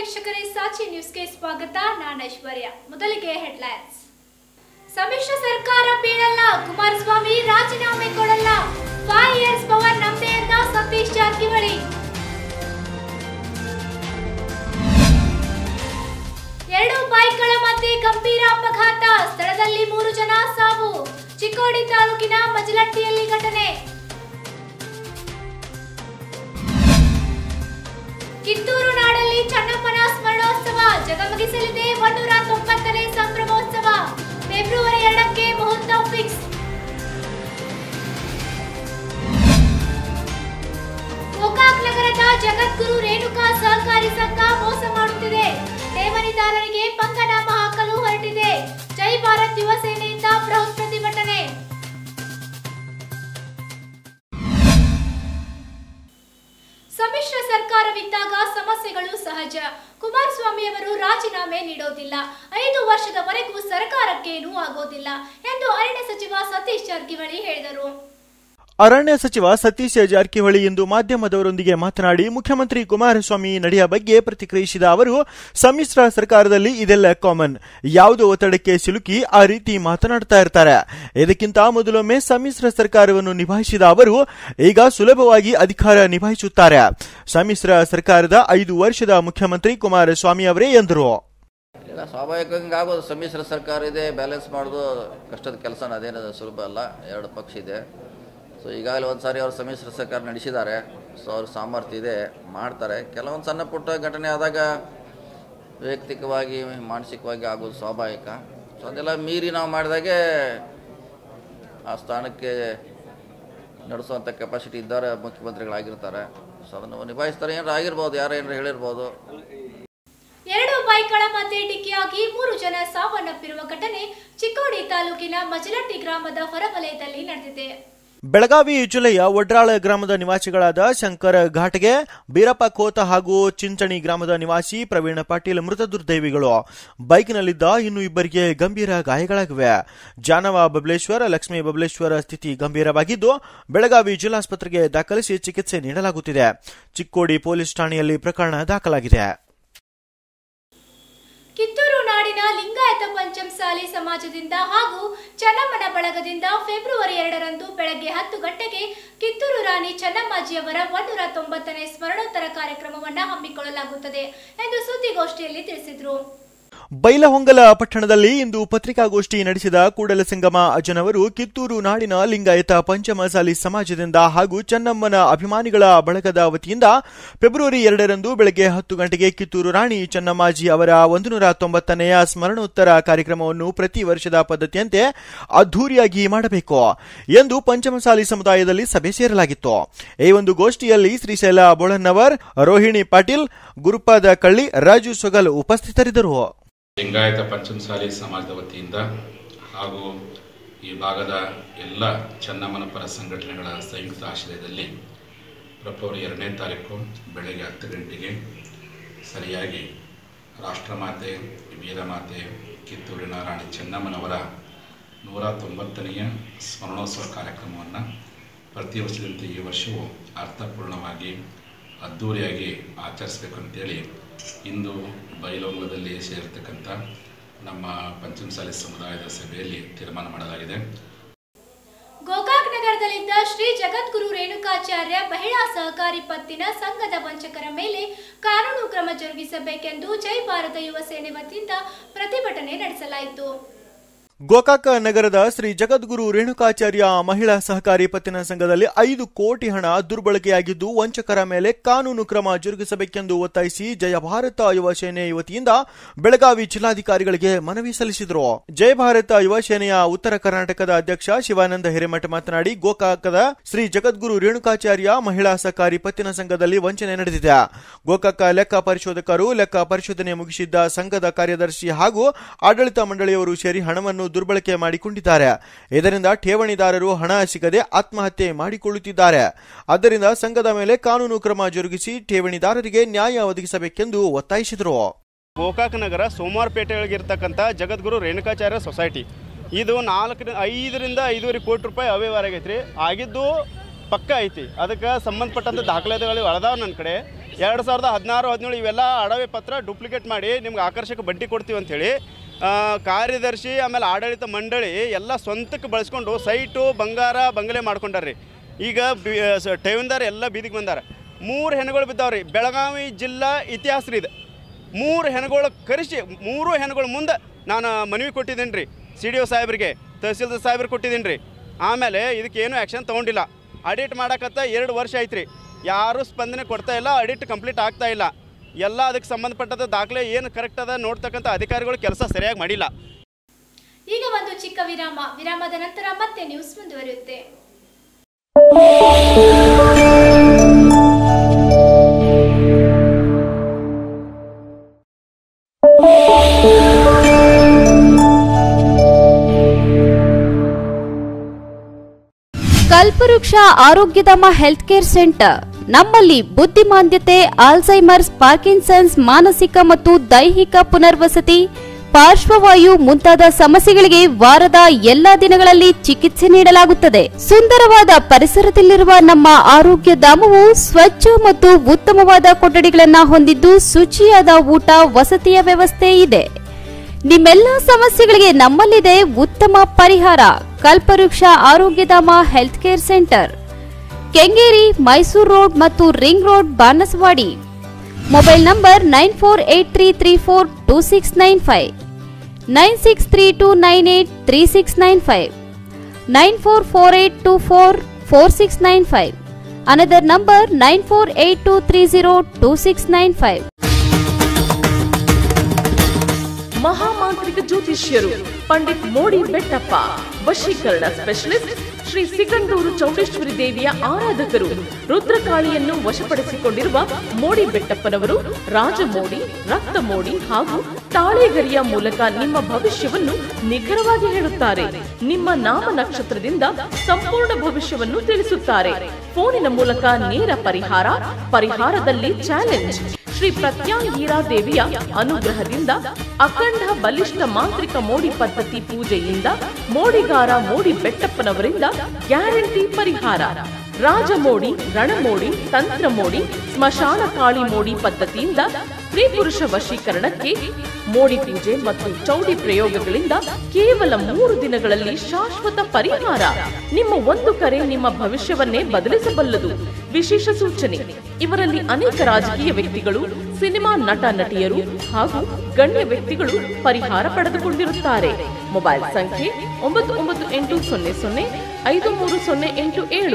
ವೀಕ್ಷಕರೇ ಸಾಚಿ ನ್ಯೂಸ್ಗೆ ಸ್ವಾಗತ ನಾನು ಐಶ್ವರ್ಯ ಮೊದಲಿಗೆ ಹೆಡ್ಲೈನ್ಸ್ ಸಮ್ಮಿಶ್ರ ಸರ್ಕಾರ ಬೀಳಲ್ಲ ಕುಮಾರಸ್ವಾಮಿ ರಾಜೀನಾಮೆ ಕೊಡಲ್ಲ ಫೈವ್ ಇಯರ್ಸ್ ಪವರ್ ನಮ್ದೇ ಅಂತ ಸತೀಶ್ ಜಾರಕಿಹೊಳಿ ಎರಡು ಬೈಕ್ಗಳ ಮಧ್ಯೆ ಗಂಭೀರ ಅಪಘಾತ ಸ್ಥಳದಲ್ಲಿ ಮೂರು ಜನ ಸಾವು ಚಿಕ್ಕೋಡಿ ತಾಲೂಕಿನ ಮಜಲಟ್ಟಿಯಲ್ಲಿ ಘಟನೆ ಕಿತ್ತೂರು ನಾಡಲ್ಲಿ ಚನ್ನಮ್ಮನ ಸ್ಮರಣೋತ್ಸವ ಜಗಮಗಿಸಲಿದೆ ಒಂದೂರ ತೊಂಬತ್ತನೇ ಸಂಭ್ರಮೋತ್ಸವ ಫೆಬ್ರವರಿ ಎರಡಕ್ಕೆ ಮುಹೂರ್ತ ಫಿಕ್ಸ್ ಗೋಕಾಕ್ ನಗರದ ಜಗದ್ಗುರು ರೇಣುಕಾ ಸಹಕಾರಿ ಸಂಘ ಮೋಸ ಮಾಡುತ್ತಿದೆ ಠೇವಣಿದಾರರಿಗೆ ಪಂಗನಾಮ ಹಾಕಲು ಹೊರಟಿದೆ ಜೈ ಭಾರತ್ ಯುವ ಸೇನೆಯಿಂದ ಬೃಹತ್ ಪ್ರತಿಭಟನೆ ಸಮ್ಮಿಶ್ರ ಸರ್ಕಾರವಿದ್ದಾಗ ಸಮಸ್ಯೆಗಳು ಸಹಜ ಕುಮಾರಸ್ವಾಮಿ ಅವರು ರಾಜೀನಾಮೆ ನೀಡೋದಿಲ್ಲ ಐದು ವರ್ಷದವರೆಗೂ ಸರ್ಕಾರಕ್ಕೇನೂ ಆಗೋದಿಲ್ಲ ಎಂದು ಅರಣ್ಯ ಸಚಿವ ಸತೀಶ್ ಜಾರಕಿಹೊಳಿ ಹೇಳಿದರು ಅರಣ್ಯ ಸಚಿವ ಸತೀಶ್ ಜಾರಕಿಹೊಳಿ ಇಂದು ಮಾಧ್ಯಮದವರೊಂದಿಗೆ ಮಾತನಾಡಿ ಮುಖ್ಯಮಂತ್ರಿ ಕುಮಾರಸ್ವಾಮಿ ನಡೆಯ ಬಗ್ಗೆ ಪ್ರತಿಕ್ರಿಯಿಸಿದ ಅವರು ಸಮ್ಮಿಶ್ರ ಸರ್ಕಾರದಲ್ಲಿ ಇದೆಲ್ಲ ಕಾಮನ್ ಯಾವುದೋ ಒತ್ತಡಕ್ಕೆ ಸಿಲುಕಿ ಆ ರೀತಿ ಮಾತನಾಡ್ತಾ ಇರ್ತಾರೆ ಇದಕ್ಕಿಂತ ಮೊದಲೊಮ್ಮೆ ಸಮ್ಮಿಶ್ರ ಸರ್ಕಾರವನ್ನು ನಿಭಾಯಿಸಿದ ಅವರು ಈಗ ಸುಲಭವಾಗಿ ಅಧಿಕಾರ ನಿಭಾಯಿಸುತ್ತಾರೆ ಸಮ್ಮಿಶ್ರ ಸರ್ಕಾರದ ಐದು ವರ್ಷದ ಮುಖ್ಯಮಂತ್ರಿ ಕುಮಾರಸ್ವಾಮಿ ಅವರೇ ಎಂದರು ಇಲ್ಲ ಸ್ವಾಭಾವಿಕವಾಗಿ ಆಗೋದು ಸಮ್ಮಿಶ್ರ ಸರ್ಕಾರ ಇದೆ ಬ್ಯಾಲೆನ್ಸ್ ಮಾಡೋದು ಕಷ್ಟದ ಕೆಲಸ ಅದೇನು ಸುಲಭ ಅಲ್ಲ ಎರಡು ಪಕ್ಷ ಇದೆ ಸೊ ಈಗಾಗಲೇ ಒಂದು ಸಾರಿ ಅವರು ಸಮ್ಮಿಶ್ರ ಸರ್ಕಾರ ನಡೆಸಿದ್ದಾರೆ ಸೊ ಅವ್ರ ಸಾಮರ್ಥ್ಯ ಇದೆ ಮಾಡ್ತಾರೆ ಕೆಲವೊಂದು ಸಣ್ಣ ಪುಟ್ಟ ಘಟನೆ ಆದಾಗ ವೈಯಕ್ತಿಕವಾಗಿ ಮಾನಸಿಕವಾಗಿ ಆಗೋದು ಸ್ವಾಭಾವಿಕ ಸೊ ಅದೆಲ್ಲ ಮೀರಿ ನಾವು ಮಾಡಿದಾಗೆ ಆ ಸ್ಥಾನಕ್ಕೆ ನಡೆಸುವಂಥ ಕೆಪಾಸಿಟಿ ಇದ್ದಾರೆ ಮುಖ್ಯಮಂತ್ರಿಗಳಾಗಿರ್ತಾರೆ ಸೊ ಅದನ್ನು ನಿಭಾಯಿಸ್ತಾರೆ ಏನಾರು ಆಗಿರ್ಬೋದು ಯಾರು ಏನಾರು ಹೇಳಿರ್ಬೋದು ಎರಡು ಬೈಕ್ಗಳ ಮಧ್ಯೆ ಡಿಕ್ಕಿಯಾಗಿ ಮೂರು ಜನ ಸಾವನ್ನಪ್ಪಿರುವ ಘಟನೆ ಚಿಕ್ಕೋಡಿ ತಾಲೂಕಿನ ಮಜಲಟ್ಟಿ ಗ್ರಾಮದ ಹೊರವಲಯದಲ್ಲಿ ನಡೆದಿದೆ ಬೆಳಗಾವಿ ಜಿಲ್ಲೆಯ ಒಡ್ರಾಳ ಗ್ರಾಮದ ನಿವಾಸಿಗಳಾದ ಶಂಕರ ಘಾಟ್ಗೆ ಬೀರಪ್ಪ ಖೋತ ಹಾಗೂ ಚಿಂಚಣಿ ಗ್ರಾಮದ ನಿವಾಸಿ ಪ್ರವೀಣ ಪಾಟೀಲ್ ಮೃತ ದುರ್ದೈವಿಗಳು ಬೈಕ್ನಲ್ಲಿದ್ದ ಇನ್ನು ಇಬ್ಬರಿಗೆ ಗಂಭೀರ ಗಾಯಗಳಾಗಿವೆ ಜಾನವ ಬಬಲೇಶ್ವರ ಲಕ್ಷ್ಮೀ ಬಬಲೇಶ್ವರ ಸ್ಥಿತಿ ಗಂಭೀರವಾಗಿದ್ದು ಬೆಳಗಾವಿ ಜಿಲ್ಲಾಸ್ಪತ್ರೆಗೆ ದಾಖಲಿಸಿ ಚಿಕಿತ್ಸೆ ನೀಡಲಾಗುತ್ತಿದೆ ಚಿಕ್ಕೋಡಿ ಪೊಲೀಸ್ ಠಾಣೆಯಲ್ಲಿ ಪ್ರಕರಣ ದಾಖಲಾಗಿದೆ ಕಿತ್ತೂರು ನಾಡಿನ ಲಿಂಗಾಯತ ಪಂಚಮಸಾಲಿ ಸಮಾಜದಿಂದ ಹಾಗೂ ಚೆನ್ನಮ್ಮನ ಬಳಗದಿಂದ ಫೆಬ್ರವರಿ ಎರಡರಂದು ಬೆಳಗ್ಗೆ ಹತ್ತು ಗಂಟೆಗೆ ಕಿತ್ತೂರು ರಾಣಿ ಚೆನ್ನಮ್ಮಾಜಿಯವರ ಒಂದೂರ ತೊಂಬತ್ತನೇ ಸ್ಮರಣೋತ್ತರ ಕಾರ್ಯಕ್ರಮವನ್ನು ಹಮ್ಮಿಕೊಳ್ಳಲಾಗುತ್ತದೆ ಎಂದು ಸುದ್ದಿಗೋಷ್ಠಿಯಲ್ಲಿ ತಿಳಿಸಿದರು ಬೈಲಹೊಂಗಲ ಪಟ್ಟಣದಲ್ಲಿ ಇಂದು ಪತ್ರಿಕಾಗೋಷ್ಠಿ ನಡೆಸಿದ ಕೂಡಲಸಂಗಮ ಅಜ್ಜನವರು ಕಿತ್ತೂರು ನಾಡಿನ ಲಿಂಗಾಯತ ಪಂಚಮಸಾಲಿ ಸಮಾಜದಿಂದ ಹಾಗೂ ಚೆನ್ನಮ್ಮನ ಅಭಿಮಾನಿಗಳ ಬಳಗದ ವತಿಯಿಂದ ಫೆಬ್ರವರಿ ಎರಡರಂದು ಬೆಳಗ್ಗೆ ಹತ್ತು ಗಂಟೆಗೆ ಕಿತ್ತೂರು ರಾಣಿ ಚೆನ್ನಮ್ಮಾಜಿ ಅವರ ಒಂದು ನೂರ ತೊಂಬತ್ತನೆಯ ಸ್ಮರಣೋತ್ತರ ಕಾರ್ಯಕ್ರಮವನ್ನು ಪ್ರತಿ ವರ್ಷದ ಪದ್ಧತಿಯಂತೆ ಅದ್ದೂರಿಯಾಗಿ ಮಾಡಬೇಕು ಎಂದು ಪಂಚಮಸಾಲಿ ಸಮುದಾಯದಲ್ಲಿ ಸಭೆ ಸೇರಲಾಗಿತ್ತು ಈ ಒಂದು ಗೋಷ್ಠಿಯಲ್ಲಿ ಶ್ರೀಶೈಲ ಬೋಳನ್ನವರ್ ರೋಹಿಣಿ ಪಾಟೀಲ್ ಗುರುಪಾದ ಕಳ್ಳಿ ರಾಜು ಸೊಗಲ್ ಉಪಸ್ಥಿತರಿದ್ದರು ಲಿಂಗಾಯತ ಪಂಚಮಸಾಲಿ ಸಮಾಜದ ವತಿಯಿಂದ ಹಾಗೂ ಈ ಭಾಗದ ಎಲ್ಲ ಚೆನ್ನಮ್ಮನ ಪರ ಸಂಘಟನೆಗಳ ಸಂಯುಕ್ತ ಆಶ್ರಯದಲ್ಲಿ ಫೆಬ್ರವರಿ ಎರಡನೇ ತಾರೀಕು ಬೆಳಗ್ಗೆ ಹತ್ತು ಗಂಟೆಗೆ ಸರಿಯಾಗಿ ರಾಷ್ಟ್ರಮಾತೆ ವೀರಮಾತೆ ಕಿತ್ತೂರಿನ ರಾಣಿ ಚೆನ್ನಮ್ಮನವರ ನೂರ ತೊಂಬತ್ತನೆಯ ಸ್ಮರಣೋತ್ಸವ ಕಾರ್ಯಕ್ರಮವನ್ನು ಪ್ರತಿ ವರ್ಷದಂತೆ ಈ ವರ್ಷವೂ ಅರ್ಥಪೂರ್ಣವಾಗಿ ಅದ್ಧೂರಿಯಾಗಿ ಆಚರಿಸಬೇಕು ಅಂತೇಳಿ ಇಂದು ಬೈಲೊಂಗಲದಲ್ಲಿ ಸೇರಿರ್ತಕ್ಕಂಥ ನಮ್ಮ ಪಂಚಮಸಾಲಿ ಸಮುದಾಯದ ಸಭೆಯಲ್ಲಿ ತೀರ್ಮಾನ ಮಾಡಲಾಗಿದೆ ಗೋಕಾಕ್ ನಗರದಲ್ಲಿದ್ದ ಶ್ರೀ ಜಗದ್ಗುರು ರೇಣುಕಾಚಾರ್ಯ ಮಹಿಳಾ ಸಹಕಾರಿ ಪತ್ತಿನ ಸಂಘದ ವಂಚಕರ ಮೇಲೆ ಕಾನೂನು ಕ್ರಮ ಜರುಗಿಸಬೇಕೆಂದು ಜೈ ಭಾರತ ಯುವ ಸೇನೆ ವತಿಯಿಂದ ಪ್ರತಿಭಟನೆ ನಡೆಸಲಾಯಿತು ಗೋಕಾಕ ನಗರದ ಶ್ರೀ ಜಗದ್ಗುರು ರೇಣುಕಾಚಾರ್ಯ ಮಹಿಳಾ ಸಹಕಾರಿ ಪತ್ತಿನ ಸಂಘದಲ್ಲಿ ಐದು ಕೋಟಿ ಹಣ ದುರ್ಬಳಕೆಯಾಗಿದ್ದು ವಂಚಕರ ಮೇಲೆ ಕಾನೂನು ಕ್ರಮ ಜರುಗಿಸಬೇಕೆಂದು ಒತ್ತಾಯಿಸಿ ಜಯ ಭಾರತ ಯುವ ಸೇನೆ ವತಿಯಿಂದ ಬೆಳಗಾವಿ ಜಿಲ್ಲಾಧಿಕಾರಿಗಳಿಗೆ ಮನವಿ ಸಲ್ಲಿಸಿದರು ಜಯ ಭಾರತ ಯುವ ಸೇನೆಯ ಉತ್ತರ ಕರ್ನಾಟಕದ ಅಧ್ಯಕ್ಷ ಶಿವಾನಂದ ಹಿರೇಮಠ ಮಾತನಾಡಿ ಗೋಕಾಕದ ಶ್ರೀ ಜಗದ್ಗುರು ರೇಣುಕಾಚಾರ್ಯ ಮಹಿಳಾ ಸಹಕಾರಿ ಪತ್ತಿನ ಸಂಘದಲ್ಲಿ ವಂಚನೆ ನಡೆದಿದೆ ಗೋಕಾಕ ಲೆಕ್ಕ ಪರಿಶೋಧಕರು ಲೆಕ್ಕ ಪರಿಶೋಧನೆ ಮುಗಿಸಿದ್ದ ಸಂಘದ ಕಾರ್ಯದರ್ಶಿ ಹಾಗೂ ಆಡಳಿತ ಮಂಡಳಿಯವರು ಸೇರಿ ಹಣವನ್ನು ದುರ್ಬಳಕೆ ಮಾಡಿಕೊಂಡಿದ್ದಾರೆ ಇದರಿಂದ ಠೇವಣಿದಾರರು ಹಣ ಸಿಗದೆ ಆತ್ಮಹತ್ಯೆ ಮಾಡಿಕೊಳ್ಳುತ್ತಿದ್ದಾರೆ ಆದ್ದರಿಂದ ಸಂಘದ ಮೇಲೆ ಕಾನೂನು ಕ್ರಮ ಜರುಗಿಸಿ ಠೇವಣಿದಾರರಿಗೆ ನ್ಯಾಯ ಒದಗಿಸಬೇಕೆಂದು ಒತ್ತಾಯಿಸಿದರು ಗೋಕಾಕ್ ನಗರ ಸೋಮವಾರಪೇಟೆಯೊಳಗಿರ್ತಕ್ಕಂಥ ಜಗದ್ಗುರು ರೇಣುಕಾಚಾರ್ಯ ಸೊಸೈಟಿ ಇದು ನಾಲ್ಕು ಐದರಿಂದ ಐದೂವರೆ ಕೋಟಿ ರೂಪಾಯಿ ಅವ್ಯವಹಾರ ಆಗೈತೆ ರೀ ಆಗಿದ್ದು ಪಕ್ಕ ಐತಿ ಅದಕ್ಕೆ ಸಂಬಂಧಪಟ್ಟಂಥ ದಾಖಲಾತಿಗಳು ಅಳದಾವ ನನ್ನ ಕಡೆ ಎರಡು ಸಾವಿರದ ಹದಿನಾರು ಹದಿನೇಳು ಇವೆಲ್ಲ ಅಡವೆ ಪತ್ರ ಡುಪ್ಲಿಕೇಟ್ ಮಾಡಿ ನಿಮ್ಗೆ ಆಕರ್ಷಕ ಬಡ್ಡಿ ಕೊಡ್ತೀವಿ ಅಂಥೇಳಿ ಕಾರ್ಯದರ್ಶಿ ಆಮೇಲೆ ಆಡಳಿತ ಮಂಡಳಿ ಎಲ್ಲ ಸ್ವಂತಕ್ಕೆ ಬಳಸ್ಕೊಂಡು ಸೈಟು ಬಂಗಾರ ಬಂಗಲೆ ಮಾಡ್ಕೊಂಡಾರ್ರಿ ಈಗ ಬಿ ಸ- ಠೇವಣಿದಾರ ಎಲ್ಲ ಬೀದಿಗೆ ಬಂದಾರ ಮೂರು ಹೆಣಗಳು ಬಿದ್ದಾವ್ರಿ ಬೆಳಗಾವಿ ಜಿಲ್ಲಾ ಇತಿಹಾಸ ರೀ ಇದು ಮೂರು ಹೆಣಗಳು ಕರೆಸಿ ಮೂರು ಹೆಣಗಳ ಮುಂದೆ ನಾನು ಮನವಿ ಕೊಟ್ಟಿದ್ದೀನಿ ರೀ ಸಿ ಡಿ ಒ ಸಾಹೇಬ್ರಿಗೆ ತಹಸೀಲ್ದಾರ್ ಸಾಹೇಬ್ರಿಗೆ ಕೊಟ್ಟಿದ್ದೀನಿ ರೀ ಆಮೇಲೆ ಇದಕ್ಕೆ ಏನೂ ಆ್ಯಕ್ಷನ್ ತೊಗೊಂಡಿಲ್ಲ ಅಡಿಟ್ ಮಾಡಕತ್ತ ಎರಡು ವರ್ಷ ಆಯ್ತು ರೀ ಯಾರೂ ಸ್ಪಂದನೆ ಕೊಡ್ತಾ ಇಲ್ಲ ಅಡಿಟ್ ಕಂಪ್ಲೀಟ್ ಆಗ್ತಾ ಇಲ್ಲ ಎಲ್ಲ ಅದಕ್ಕೆ ಸಂಬಂಧಪಟ್ಟಂಥ ದಾಖಲೆ ಏನು ಕರೆಕ್ಟ್ ಅದ ನೋಡ್ತಕ್ಕಂಥ ಅಧಿಕಾರಿಗಳು ಕೆಲಸ ಸರಿಯಾಗಿ ಮಾಡಿಲ್ಲ ಈಗ ಒಂದು ಚಿಕ್ಕ ವಿರಾಮ ವಿರಾಮದ ನಂತರ ಮತ್ತೆ ನ್ಯೂಸ್ ಮುಂದುವರಿಯುತ್ತೆ ಕಲ್ಪವೃಕ್ಷ ಆರೋಗ್ಯಧಾಮ ಹೆಲ್ತ್ ಕೇರ್ ಸೆಂಟರ್ ನಮ್ಮಲ್ಲಿ ಬುದ್ಧಿಮಾಂದ್ಯತೆ ಆಲ್ಝೈಮರ್ಸ್ ಪಾರ್ಕಿನ್ಸನ್ಸ್ ಮಾನಸಿಕ ಮತ್ತು ದೈಹಿಕ ಪುನರ್ವಸತಿ ಪಾರ್ಶ್ವವಾಯು ಮುಂತಾದ ಸಮಸ್ಯೆಗಳಿಗೆ ವಾರದ ಎಲ್ಲಾ ದಿನಗಳಲ್ಲಿ ಚಿಕಿತ್ಸೆ ನೀಡಲಾಗುತ್ತದೆ ಸುಂದರವಾದ ಪರಿಸರದಲ್ಲಿರುವ ನಮ್ಮ ಆರೋಗ್ಯ ಧಾಮವು ಸ್ವಚ್ಛ ಮತ್ತು ಉತ್ತಮವಾದ ಕೊಠಡಿಗಳನ್ನ ಹೊಂದಿದ್ದು ಶುಚಿಯಾದ ಊಟ ವಸತಿಯ ವ್ಯವಸ್ಥೆ ಇದೆ ನಿಮ್ಮೆಲ್ಲ ಸಮಸ್ಯೆಗಳಿಗೆ ನಮ್ಮಲ್ಲಿದೆ ಉತ್ತಮ ಪರಿಹಾರ Kalpavriksha Arogyadhama health care centre Kengeri Mysore road ಮತ್ತು ring road Banasawadi mobile number nine four eight three three four two six nine five nine six three two nine eight three six nine five nine four four eight two four four six nine five another number nine four eight two three zero two six nine five ಮಹಾಮಾಂತ್ರಿಕ ಜ್ಯೋತಿಷ್ಯರು ಪಂಡಿತ್ ಮೋಡಿ ಬೆಟ್ಟಪ್ಪ ವಶೀಕರಣ specialist Shri Sigandur Chowdeshwari ದೇವಿಯ ಆರಾಧಕರು ರುದ್ರಕಾಳಿಯನ್ನು ವಶಪಡಿಸಿಕೊಂಡಿರುವ ಮೋಡಿ ಬೆಟ್ಟಪ್ಪನವರು ರಾಜಮೋಡಿ ರಕ್ತ ಮೋಡಿ ಹಾಗೂ ತಾಳೆಗರಿಯ ಮೂಲಕ ನಿಮ್ಮ ಭವಿಷ್ಯವನ್ನು ನಿಖರವಾಗಿ ಹೇಳುತ್ತಾರೆ ನಿಮ್ಮ ನಾಮ ನಕ್ಷತ್ರದಿಂದ ಸಂಪೂರ್ಣ ಭವಿಷ್ಯವನ್ನು ತಿಳಿಸುತ್ತಾರೆ ಫೋನಿನ ಮೂಲಕ ನೇರ ಪರಿಹಾರ ಪರಿಹಾರದಲ್ಲಿ ಚಾಲೆಂಜ್ ಶ್ರೀ ಪ್ರತ್ಯಾಂಗೀರಾ ದೇವಿಯ ಅನುಗ್ರಹದಿಂದ ಅಖಂಡ ಬಲಿಷ್ಠ ಮಾಂತ್ರಿಕ ಮೋಡಿ ಪದ್ಧತಿ ಪೂಜೆಯಿಂದ ಮೋಡಿಗಾರ ಮೋಡಿ ಬೆಟ್ಟಪ್ಪನವರಿಂದ ಗ್ಯಾರಂಟಿ ಪರಿಹಾರ ರಾಜಮೋಡಿ ರಣಮೋಡಿ ತಂತ್ರ ಮೋಡಿ ಸ್ಮಶಾನ ಕಾಳಿ ಮೋಡಿ ಪದ್ಧತಿಯಿಂದ ಸ್ತ್ರೀ ಪುರುಷ ವಶೀಕರಣಕ್ಕೆ ಮೋಡಿ ಪೂಜೆ ಮತ್ತು ಚೌಡಿ ಪ್ರಯೋಗಗಳಿಂದ ಕೇವಲ ಮೂರು ದಿನಗಳಲ್ಲಿ ಶಾಶ್ವತ ಪರಿಹಾರ ನಿಮ್ಮ ಒಂದು ಕರೆ ನಿಮ್ಮ ಭವಿಷ್ಯವನ್ನೇ ಬದಲಿಸಬಲ್ಲದು ವಿಶೇಷ ಸೂಚನೆ ಇವರಲ್ಲಿ ಅನೇಕ ರಾಜಕೀಯ ವ್ಯಕ್ತಿಗಳು ಸಿನಿಮಾ ನಟ ನಟಿಯರು ಹಾಗೂ ಗಣ್ಯ ವ್ಯಕ್ತಿಗಳು ಪರಿಹಾರ ಪಡೆದುಕೊಂಡಿರುತ್ತಾರೆ ಮೊಬೈಲ್ ಸಂಖ್ಯೆ ಒಂಬತ್ತು ಒಂಬತ್ತು ಎಂಟು ಸೊನ್ನೆ ಸೊನ್ನೆ ಐದು ಮೂರು ಸೊನ್ನೆ ಎಂಟು ಏಳು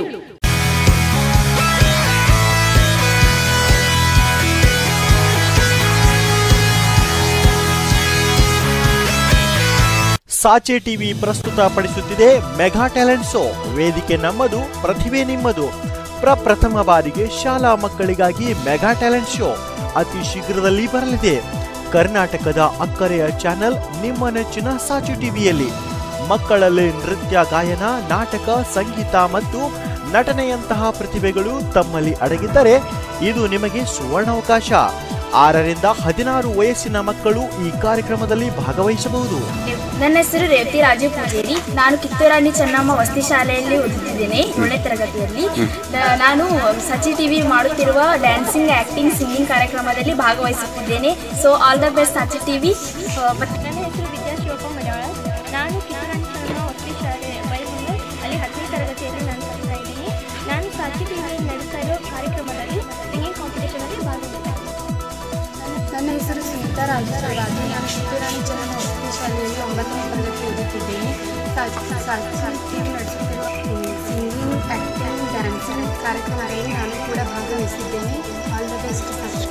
ಸಾಚೆ ಟಿವಿ ಪ್ರಸ್ತುತ ಪಡಿಸುತ್ತಿದೆ ಮೆಗಾ ಟ್ಯಾಲೆಂಟ್ ಶೋ ವೇದಿಕೆ ನಮ್ಮದು ಪ್ರತಿಭೆ ನಿಮ್ಮದು ಪ್ರಪ್ರಥಮ ಬಾರಿಗೆ ಶಾಲಾ ಮಕ್ಕಳಿಗಾಗಿ ಮೆಗಾ ಟ್ಯಾಲೆಂಟ್ ಶೋ ಅತಿ ಶೀಘ್ರದಲ್ಲಿ ಬರಲಿದೆ ಕರ್ನಾಟಕದ ಅಕ್ಕರೆಯ ಚಾನೆಲ್ ನಿಮ್ಮ ನೆಚ್ಚಿನ ಸಾಚೆ ಟಿವಿಯಲ್ಲಿ ಮಕ್ಕಳಲ್ಲಿ ನೃತ್ಯ ಗಾಯನ ನಾಟಕ ಸಂಗೀತ ಮತ್ತು ನಟನೆಯಂತಹ ಪ್ರತಿಭೆಗಳು ತಮ್ಮಲ್ಲಿ ಅಡಗಿದ್ದರೆ ಇದು ನಿಮಗೆ ಸುವರ್ಣಾವಕಾಶ ಆರರಿಂದ ಹದಿನಾರು ವಯಸ್ಸಿನ ಮಕ್ಕಳು ಈ ಕಾರ್ಯಕ್ರಮದಲ್ಲಿ ಭಾಗವಹಿಸಬಹುದು ನನ್ನ ಹೆಸರು ರೇವತಿ ರಾಜು ಪೂಜೇರಿ ನಾನು ಕಿತ್ತೂರಾಣಿ ಚೆನ್ನಮ್ಮ ವಸತಿ ಶಾಲೆಯಲ್ಲಿ ಓದುತ್ತಿದ್ದೇನೆ ಏಳನೇ ತರಗತಿಯಲ್ಲಿ ನ- ನಾನು ಸಚಿ ಟಿವಿ ಮಾಡುತ್ತಿರುವ ಡ್ಯಾನ್ಸಿಂಗ್ ಆ್ಯಕ್ಟಿಂಗ್ ಸಿಂಗಿಂಗ್ ಕಾರ್ಯಕ್ರಮದಲ್ಲಿ ಭಾಗವಹಿಸುತ್ತಿದ್ದೇನೆ so all the best Sachi TV ನನ್ನ ಹೆಸರು ವಿದ್ಯಾ ಶಿವಪ್ಪ ಮಲಯಾಳ ನಾನು ಕಿತ್ತೂರಾಣಿ ಚೆನ್ನಮ್ಮ ವಸತಿ ಶಾಲೆ ಬೈಬಂದು ಅಲ್ಲಿ ಹತ್ತನೇ ತರಗತಿಯಲ್ಲಿ ನಾನು ಕಲಿತಾ ಇದ್ದೀನಿ ನಾನು ಸಾಚಿ ಟಿವಿಯಲ್ಲಿ ನಡೆಸ್ತಾ ಇರೋ ಕಾರ್ಯಕ್ರಮದಲ್ಲಿ ಸಿಂಗಿಂಗ್ ಕಾಂಪಿಟೇಷನಲ್ಲಿ ಭಾಗವಹಿಸ್ತೀನಿ ನನ್ನ ಹೆಸರು ಸುನೀತಾ ರಾಜರಾಜು ನಾನು ಕಿತ್ತೂರಾಣಿ ಚೆನ್ನಮ್ಮ ವಸತಿ ಶಾಲೆಯಲ್ಲಿ ಒಂಬತ್ತನೇ ತರಗತಿ ಓದುತ್ತಿದ್ದೇನೆ ಟಿವಿ ನಡೆಸುತ್ತಿರುವ ಸಿಂಗಿಂಗ್ ಆ್ಯಕ್ಟಿಂಗ್ ಡ್ಯಾನ್ಸಿಂಗ್ ಕಾರ್ಯಕ್ರಮದಲ್ಲಿ ನಾನು ಕೂಡ ಭಾಗವಹಿಸಿದ್ದೇನೆ ಆಲ್ ದ ಬೆಸ್ಟ್ ಫಸ್ಟ್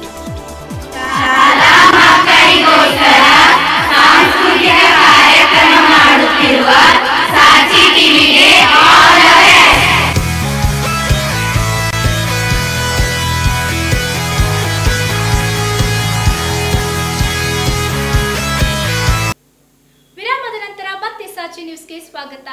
ವಿರಾಮದ ನಂತರ ಮತ್ತೆ ಸಾಚಿ ನ್ಯೂಸ್ಗೆ ಸ್ವಾಗತ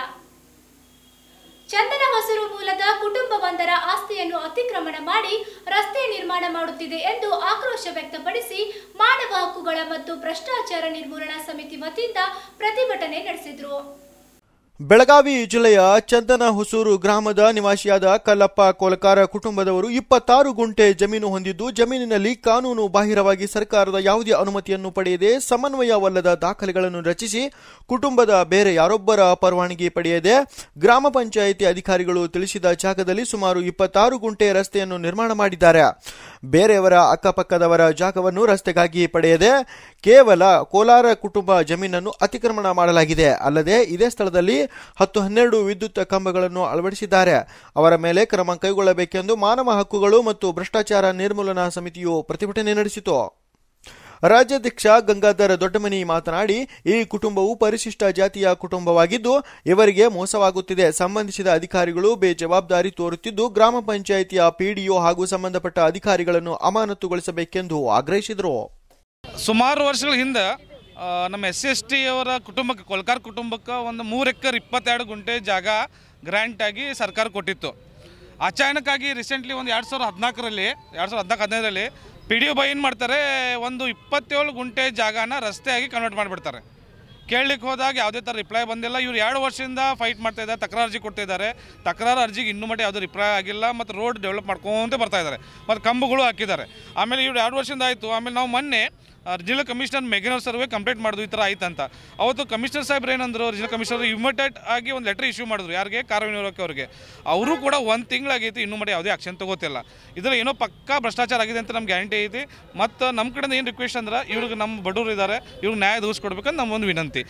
ಚಂದನ ಹೊಸೂರು ಮೂಲದ ಕುಟುಂಬವೊಂದರ ಆಸ್ತಿಯನ್ನು ಅತಿಕ್ರಮಣ ಮಾಡಿ ರಸ್ತೆ ನಿರ್ಮಾಣ ಮಾಡುತ್ತಿದೆ ಎಂದು ಆಕ್ರೋಶ ವ್ಯಕ್ತಪಡಿಸಿ ಮಾನವ ಹಕ್ಕುಗಳ ಮತ್ತು ಭ್ರಷ್ಟಾಚಾರ ನಿರ್ಮೂಲನಾ ಸಮಿತಿ ವತಿಯಿಂದ ಪ್ರತಿಭಟನೆ ನಡೆಸಿದ್ರು ಬೆಳಗಾವಿ ಜಿಲ್ಲೆಯ ಚಂದನ ಹೊಸೂರು ಗ್ರಾಮದ ನಿವಾಸಿಯಾದ ಕಲ್ಲಪ್ಪ ಕೋಲಕಾರ ಕುಟುಂಬದವರು ಇಪ್ಪತ್ತಾರು ಗುಂಟೆ ಜಮೀನು ಹೊಂದಿದ್ದು ಜಮೀನಿನಲ್ಲಿ ಕಾನೂನು ಬಾಹಿರವಾಗಿ ಸರ್ಕಾರದ ಯಾವುದೇ ಅನುಮತಿಯನ್ನು ಪಡೆಯದೆ ಸಮನ್ವಯವಲ್ಲದ ದಾಖಲೆಗಳನ್ನು ರಚಿಸಿ ಕುಟುಂಬದ ಬೇರೆ ಯಾರೊಬ್ಬರ ಪರವಾನಗಿ ಪಡೆಯದೆ ಗ್ರಾಮ ಪಂಚಾಯಿತಿ ಅಧಿಕಾರಿಗಳು ತಿಳಿಸಿದ ಜಾಗದಲ್ಲಿ ಸುಮಾರು ಇಪ್ಪತ್ತಾರು ಗುಂಟೆ ರಸ್ತೆಯನ್ನು ನಿರ್ಮಾಣ ಮಾಡಿದ್ದಾರೆ ಬೇರೆಯವರ ಅಕ್ಕಪಕ್ಕದವರ ಜಾಗವನ್ನು ರಸ್ತೆಗಾಗಿ ಪಡೆಯದೆ ಕೇವಲ ಕೋಲಾರ ಕುಟುಂಬ ಜಮೀನನ್ನು ಅತಿಕ್ರಮಣ ಮಾಡಲಾಗಿದೆ ಅಲ್ಲದೆ ಇದೇ ಸ್ಥಳದಲ್ಲಿ ಹತ್ತು ಹನ್ನೆರಡು ವಿದ್ಯುತ್ ಕಂಬಗಳನ್ನು ಅಳವಡಿಸಿದ್ದಾರೆ ಅವರ ಮೇಲೆ ಕ್ರಮ ಕೈಗೊಳ್ಳಬೇಕೆಂದು ಮಾನವ ಹಕ್ಕುಗಳು ಮತ್ತು ಭ್ರಷ್ಟಾಚಾರ ನಿರ್ಮೂಲನಾ ಸಮಿತಿಯು ಪ್ರತಿಭಟನೆ ನಡೆಸಿತು ರಾಜ್ಯಾಧ್ಯಕ್ಷ ಗಂಗಾಧರ ದೊಡ್ಡಮನಿ ಮಾತನಾಡಿ ಈ ಕುಟುಂಬವು ಪರಿಶಿಷ್ಟ ಜಾತಿಯ ಕುಟುಂಬವಾಗಿದ್ದು ಇವರಿಗೆ ಮೋಸವಾಗುತ್ತಿದೆ ಸಂಬಂಧಿಸಿದ ಅಧಿಕಾರಿಗಳು ಬೇಜವಾಬ್ದಾರಿ ತೋರುತ್ತಿದ್ದು ಗ್ರಾಮ ಪಂಚಾಯಿತಿಯ ಪಿಡಿಒ ಹಾಗೂ ಸಂಬಂಧಪಟ್ಟ ಅಧಿಕಾರಿಗಳನ್ನು ಅಮಾನತುಗೊಳಿಸಬೇಕೆಂದು ಆಗ್ರಹಿಸಿದರು ಸುಮಾರು ವರ್ಷಗಳ ಹಿಂದೆ ಆ, ನಮ್ಮ ಎಸ್ ಸಿ ಎಸ್ ಟಿ ಅವರ ಕುಟುಂಬಕ್ಕೆ ಕೊಲ್ಕಾರ್ ಕುಟುಂಬಕ್ಕೆ ಒಂದು ಮೂರು ಎಕರ್ ಇಪ್ಪತ್ತೆರಡು ಗುಂಟೆ ಜಾಗ ಗ್ರ್ಯಾಂಟಾಗಿ ಸರ್ಕಾರ ಕೊಟ್ಟಿತ್ತು ಅಚಾನಕ್ಕಾಗಿ ರೀಸೆಂಟ್ಲಿ ಒಂದು ಎರಡು ಸಾವಿರದ ಹದಿನಾಲ್ಕರಲ್ಲಿ ಎರಡು ಸಾವಿರದ ಹದಿನಾಲ್ಕು ಹದಿನೈದರಲ್ಲಿ ಪಿ ಡಿ ಒ ಬೈ ಏನು ಮಾಡ್ತಾರೆ ಒಂದು ಇಪ್ಪತ್ತೇಳು ಗುಂಟೆ ಜಾಗನ ರಸ್ತೆಯಾಗಿ ಕನ್ವರ್ಟ್ ಮಾಡಿಬಿಡ್ತಾರೆ ಕೇಳಲಿಕ್ಕೆ ಹೋದಾಗ ಯಾವುದೇ ಥರ ರಿಪ್ಲೈ ಬಂದಿಲ್ಲ ಇವ್ರು ಎರಡು ವರ್ಷದಿಂದ ಫೈಟ್ ಮಾಡ್ತಾ ಇದ್ದಾರೆ ತಕರಾರು ಅರ್ಜಿ ಕೊಡ್ತಿದ್ದಾರೆ ತಕರಾರು ಅರ್ಜಿಗೆ ಇನ್ನೂ ಮಟ್ಟ ಯಾವುದೂ ರಿಪ್ಲೈ ಆಗಿಲ್ಲ ಮತ್ತು ರೋಡ್ ಡೆವಲಪ್ ಮಾಡ್ಕೊಂತ ಬರ್ತಾ ಇದ್ದಾರೆ ಮತ್ತು ಕಂಬಗಳು ಹಾಕಿದ್ದಾರೆ ಆಮೇಲೆ ಇವ್ರು ಎರಡು ವರ್ಷದಿಂದ ಆಯಿತು ಆಮೇಲೆ ನಾವು ಮೊನ್ನೆ ರಿಜಿನಲ್ ಕಮಿಷನರ್ ಮೆಗಿನರ್ ಸರ್ವೆ ಕಂಪ್ಲೇಂಟ್ ಮಾಡಿದ್ವು ಈ ಥರ ಆಯ್ತು ಅಂತ ಅವತ್ತು ಕಮಿಷನರ್ ಸಾಹೇಬ್ರು ಏನಂದ್ರು ರಿಜಿನಲ್ ಕಮಿಷನರ್ ಇಮಿಡಿಯೇಟ್ ಆಗಿ ಒಂದು ಲೆಟರ್ ಇಶ್ಯೂ ಮಾಡಿದ್ರು ಯಾರಿಗೆ ಕಾರ್ಯನಿರ್ವಾಹಕ ಅವರಿಗೆ ಅವರು ಕೂಡ ಒಂದು ತಿಂಗಳಾಗೈತಿ ಇನ್ನೂ ಮಾಡಿ ಯಾವುದೇ ಆಕ್ಷನ್ ತಗೋತಿಲ್ಲ ಇದ್ರ ಏನೋ ಪಕ್ಕಾ ಭ್ರಷ್ಟಾಚಾರ ಆಗಿದೆ ಅಂತ ನಮ್ಗೆ ಗ್ಯಾರಂಟಿ ಐತಿ ಮತ್ತು ನಮ್ಮ ಕಡೆಯಿಂದ ಏನು ರಿಕ್ವೆಸ್ಟ್ ಅಂದ್ರೆ ಇವ್ರಿಗೆ ನಮ್ಮ ಬಡವರು ಇದ್ದಾರೆ ಇವ್ರಿಗೆ ನ್ಯಾಯ ದೊರಕಿಸ್ಕೊಡ್ಬೇಕಂತ ನಮ್ಮೊಂದು ವಿನಂತಿ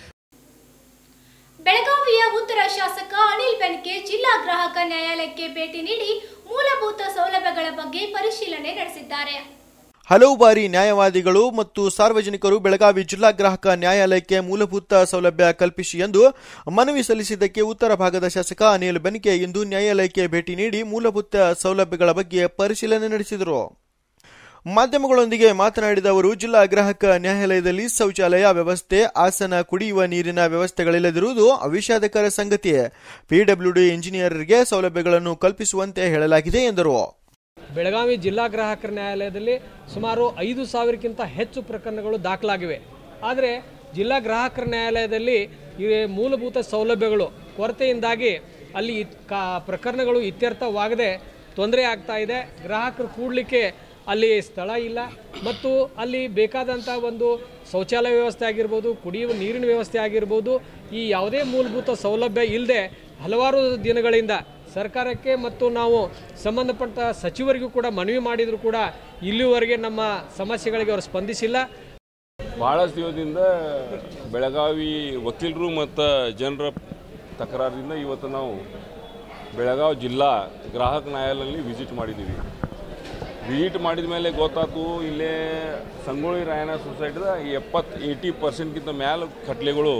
ಬೆಳಗಾವಿಯ ಉತ್ತರ ಶಾಸಕ ಅನಿಲ್ ಬೆನ್ಕೆ ಜಿಲ್ಲಾ ಗ್ರಾಹಕ ನ್ಯಾಯಾಲಯಕ್ಕೆ ಭೇಟಿ ನೀಡಿ ಮೂಲಭೂತ ಸೌಲಭ್ಯಗಳ ಬಗ್ಗೆ ಪರಿಶೀಲನೆ ನಡೆಸಿದ್ದಾರೆ ಹಲವು ಬಾರಿ ನ್ಯಾಯವಾದಿಗಳು ಮತ್ತು ಸಾರ್ವಜನಿಕರು ಬೆಳಗಾವಿ ಜಿಲ್ಲಾ ಗ್ರಾಹಕ ನ್ಯಾಯಾಲಯಕ್ಕೆ ಮೂಲಭೂತ ಸೌಲಭ್ಯ ಕಲ್ಪಿಸಿ ಎಂದು ಮನವಿ ಸಲ್ಲಿಸಿದ್ದಕ್ಕೆ ಉತ್ತರ ಭಾಗದ ಶಾಸಕ ಅನಿಲ್ ಬೆನ್ಕೆ ಇಂದು ನ್ಯಾಯಾಲಯಕ್ಕೆ ಭೇಟಿ ನೀಡಿ ಮೂಲಭೂತ ಸೌಲಭ್ಯಗಳ ಬಗ್ಗೆ ಪರಿಶೀಲನೆ ನಡೆಸಿದರು ಮಾಧ್ಯಮಗಳೊಂದಿಗೆ ಮಾತನಾಡಿದ ಅವರು ಜಿಲ್ಲಾ ಗ್ರಾಹಕ ನ್ಯಾಯಾಲಯದಲ್ಲಿ ಶೌಚಾಲಯ ವ್ಯವಸ್ಥೆ ಆಸನ ಕುಡಿಯುವ ನೀರಿನ ವ್ಯವಸ್ಥೆಗಳಿಲ್ಲದಿರುವುದು ವಿಷಾದಕರ ಸಂಗತಿ ಪಿಡಬ್ಲ್ಯೂಡಿ ಇಂಜಿನಿಯರ್ಗೆ ಸೌಲಭ್ಯಗಳನ್ನು ಕಲ್ಪಿಸುವಂತೆ ಹೇಳಲಾಗಿದೆ ಎಂದರು ಬೆಳಗಾವಿ ಜಿಲ್ಲಾ ಗ್ರಾಹಕರ ನ್ಯಾಯಾಲಯದಲ್ಲಿ ಸುಮಾರು ಐದು ಸಾವಿರಕ್ಕಿಂತ ಹೆಚ್ಚು ಪ್ರಕರಣಗಳು ದಾಖಲಾಗಿವೆ ಆದರೆ ಜಿಲ್ಲಾ ಗ್ರಾಹಕರ ನ್ಯಾಯಾಲಯದಲ್ಲಿ ಈ ಮೂಲಭೂತ ಸೌಲಭ್ಯಗಳು ಕೊರತೆಯಿಂದಾಗಿ ಅಲ್ಲಿ ಇತ್- ಕಾ ಪ್ರಕರಣಗಳು ಇತ್ಯರ್ಥವಾಗದೆ ತೊಂದರೆ ಆಗ್ತಾ ಇದೆ ಗ್ರಾಹಕರು ಕೂಡಲಿಕ್ಕೆ ಅಲ್ಲಿ ಸ್ಥಳ ಇಲ್ಲ ಮತ್ತು ಅಲ್ಲಿ ಬೇಕಾದಂಥ ಒಂದು ಶೌಚಾಲಯ ವ್ಯವಸ್ಥೆ ಆಗಿರ್ಬೋದು ಕುಡಿಯುವ ನೀರಿನ ವ್ಯವಸ್ಥೆ ಆಗಿರ್ಬೋದು ಈ ಯಾವುದೇ ಮೂಲಭೂತ ಸೌಲಭ್ಯ ಇಲ್ಲದೆ ಹಲವಾರು ದಿನಗಳಿಂದ ಸರ್ಕಾರಕ್ಕೆ ಮತ್ತು ನಾವು ಸಂಬಂಧಪಟ್ಟ ಸಚಿವರಿಗೂ ಕೂಡ ಮನವಿ ಮಾಡಿದರೂ ಕೂಡ ಇಲ್ಲಿವರೆಗೆ ನಮ್ಮ ಸಮಸ್ಯೆಗಳಿಗೆ ಅವರು ಸ್ಪಂದಿಸಿಲ್ಲ ಭಾಳಷ್ಟು ದಿವಸದಿಂದ ಬೆಳಗಾವಿ ವಕೀಲರು ಮತ್ತು ಜನರ ತಕರಾರಿಂದ ಇವತ್ತು ನಾವು ಬೆಳಗಾವಿ ಜಿಲ್ಲಾ ಗ್ರಾಹಕ ನ್ಯಾಯಾಲಯದಲ್ಲಿ ವಿಸಿಟ್ ಮಾಡಿದ್ದೀವಿ ವಿಸಿಟ್ ಮಾಡಿದ ಮೇಲೆ ಗೊತ್ತಾಯ್ತು ಇಲ್ಲೇ ಸಂಗೊಳ್ಳಿ ರಾಯಣ್ಣ ಸೊಸೈಟಿದ ಎಪ್ಪತ್ತು ಏಯ್ಟಿ ಪರ್ಸೆಂಟ್ಗಿಂತ ಮ್ಯಾಲೆ ಕಟ್ಲೆಗಳು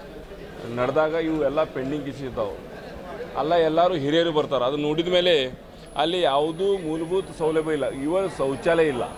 ನಡೆದಾಗ ಇವು ಎಲ್ಲ ಪೆಂಡಿಂಗ್ ಇದ್ದಾವೆ ಅಲ್ಲ ಎಲ್ಲರೂ ಹಿರಿಯರು ಬರ್ತಾರೆ ಅದು ನೋಡಿದ ಮೇಲೆ ಅಲ್ಲಿ ಯಾವುದೂ ಮೂಲಭೂತ ಸೌಲಭ್ಯ ಇಲ್ಲ ಇವ ಶೌಚಾಲಯ ಇಲ್ಲ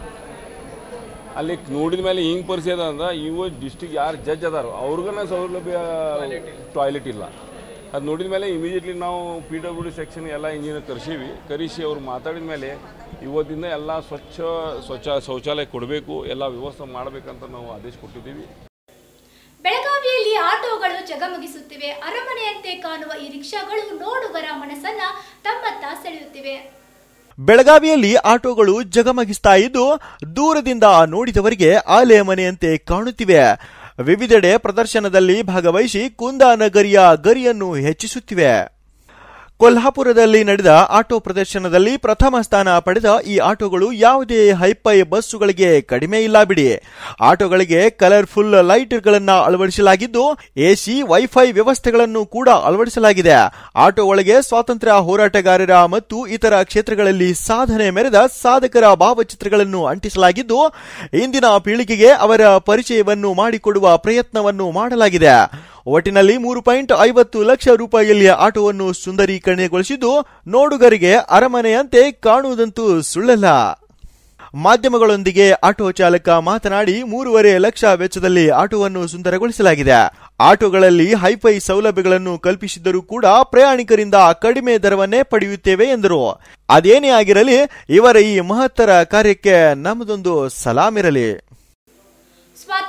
ಅಲ್ಲಿ ನೋಡಿದ ಮೇಲೆ ಹಿಂಗೆ ಪರಿಚಯ ಅದ ಅಂದ್ರೆ ಇವ ಡಿಸ್ಟಿಕ್ ಯಾರು ಜಡ್ಜ್ ಅದಾರೋ ಅವ್ರಿಗನ ಸೌಲಭ್ಯ ಟಾಯ್ಲೆಟ್ ಇಲ್ಲ ಅದು ನೋಡಿದ ಮೇಲೆ ಇಮಿಡಿಯೇಟ್ಲಿ ನಾವು ಪಿ ಡಬ್ಲ್ಯೂ ಡಿ ಸೆಕ್ಷನ್ ಎಲ್ಲ ಇಂಜಿನಿಯರ್ ಕರೆಸೀವಿ ಕರೆಸಿ ಅವ್ರು ಮಾತಾಡಿದ ಮೇಲೆ ಇವತ್ತಿಂದ ಎಲ್ಲ ಸ್ವಚ್ಛ ಸ್ವಚ್ಛ ಶೌಚಾಲಯ ಕೊಡಬೇಕು ಎಲ್ಲ ವ್ಯವಸ್ಥೆ ಮಾಡಬೇಕಂತ ನಾವು ಆದೇಶ ಕೊಟ್ಟಿದ್ದೀವಿ ಬೆಳಗಾವಿಯಲ್ಲಿ ಆಟೋಗಳು ಜಗಮಗಿಸುತ್ತಿವೆ ಅರಮನೆಯಂತೆ ಕಾಣುವ ಈ ರಿಕ್ಷಾಗಳು ನೋಡುಗರ ಮನಸ್ಸನ್ನ ತಮ್ಮತ್ತ ಸೆಳೆಯುತ್ತಿವೆ ಬೆಳಗಾವಿಯಲ್ಲಿ ಆಟೋಗಳು ಜಗಮಗಿಸ್ತಾ ಇದ್ದು ದೂರದಿಂದ ನೋಡಿದವರಿಗೆ ಆಲೆ ಮನೆಯಂತೆ ಕಾಣುತ್ತಿವೆ ವಿವಿಧೆಡೆ ಪ್ರದರ್ಶನದಲ್ಲಿ ಭಾಗವಹಿಸಿ ಕುಂದಾನಗರಿಯ ಗರಿಯನ್ನು ಹೆಚ್ಚಿಸುತ್ತಿವೆ ಕೊಲ್ಹಾಪುರದಲ್ಲಿ ನಡೆದ ಆಟೋ ಪ್ರದರ್ಶನದಲ್ಲಿ ಪ್ರಥಮ ಸ್ಥಾನ ಪಡೆದ ಈ ಆಟೋಗಳು ಯಾವುದೇ ಹೈಫೈ ಬಸ್ಸುಗಳಿಗೆ ಕಡಿಮೆ ಇಲ್ಲ ಬಿಡಿ ಆಟೋಗಳಿಗೆ ಕಲರ್ಫುಲ್ ಲೈಟ್ಗಳನ್ನ ಅಳವಡಿಸಲಾಗಿದ್ದು ಎಸಿ ವೈಫೈ ವ್ಯವಸ್ಥೆಗಳನ್ನು ಕೂಡ ಅಳವಡಿಸಲಾಗಿದೆ ಆಟೋ ಒಳಗೆ ಸ್ವಾತಂತ್ರ್ಯ ಹೋರಾಟಗಾರರ ಮತ್ತು ಇತರ ಕ್ಷೇತ್ರಗಳಲ್ಲಿ ಸಾಧನೆ ಮೆರೆದ ಸಾಧಕರ ಭಾವಚಿತ್ರಗಳನ್ನು ಅಂಟಿಸಲಾಗಿದ್ದು ಇಂದಿನ ಪೀಳಿಗೆಗೆ ಅವರ ಪರಿಚಯವನ್ನು ಮಾಡಿಕೊಡುವ ಪ್ರಯತ್ನವನ್ನು ಮಾಡಲಾಗಿದೆ ಒಟ್ಟಿನಲ್ಲಿ ಮೂರು ಪಾಯಿಂಟ್ ಐವತ್ತು ಲಕ್ಷ ರೂಪಾಯಿಯಲ್ಲಿ ಆಟೋವನ್ನು ಸುಂದರೀಕರಣಗೊಳಿಸಿದ್ದು ನೋಡುಗರಿಗೆ ಅರಮನೆಯಂತೆ ಕಾಣುವುದಂತೂ ಸುಳ್ಳಲ್ಲ ಮಾಧ್ಯಮಗಳೊಂದಿಗೆ ಆಟೋ ಚಾಲಕ ಮಾತನಾಡಿ ಮೂರುವರೆ ಲಕ್ಷ ವೆಚ್ಚದಲ್ಲಿ ಆಟೋವನ್ನು ಸುಂದರಗೊಳಿಸಲಾಗಿದೆ ಆಟೋಗಳಲ್ಲಿ ಹೈಫೈ ಸೌಲಭ್ಯಗಳನ್ನು ಕಲ್ಪಿಸಿದ್ದರೂ ಕೂಡ ಪ್ರಯಾಣಿಕರಿಂದ ಕಡಿಮೆ ದರವನ್ನೇ ಪಡೆಯುತ್ತೇವೆ ಎಂದರು ಅದೇನೇ ಆಗಿರಲಿ ಇವರ ಈ ಮಹತ್ತರ ಕಾರ್ಯಕ್ಕೆ ನಮ್ಮದೊಂದು ಸಲಾಮಿರಲಿ ಸ್ವಾತಂತ್ರ್ಯ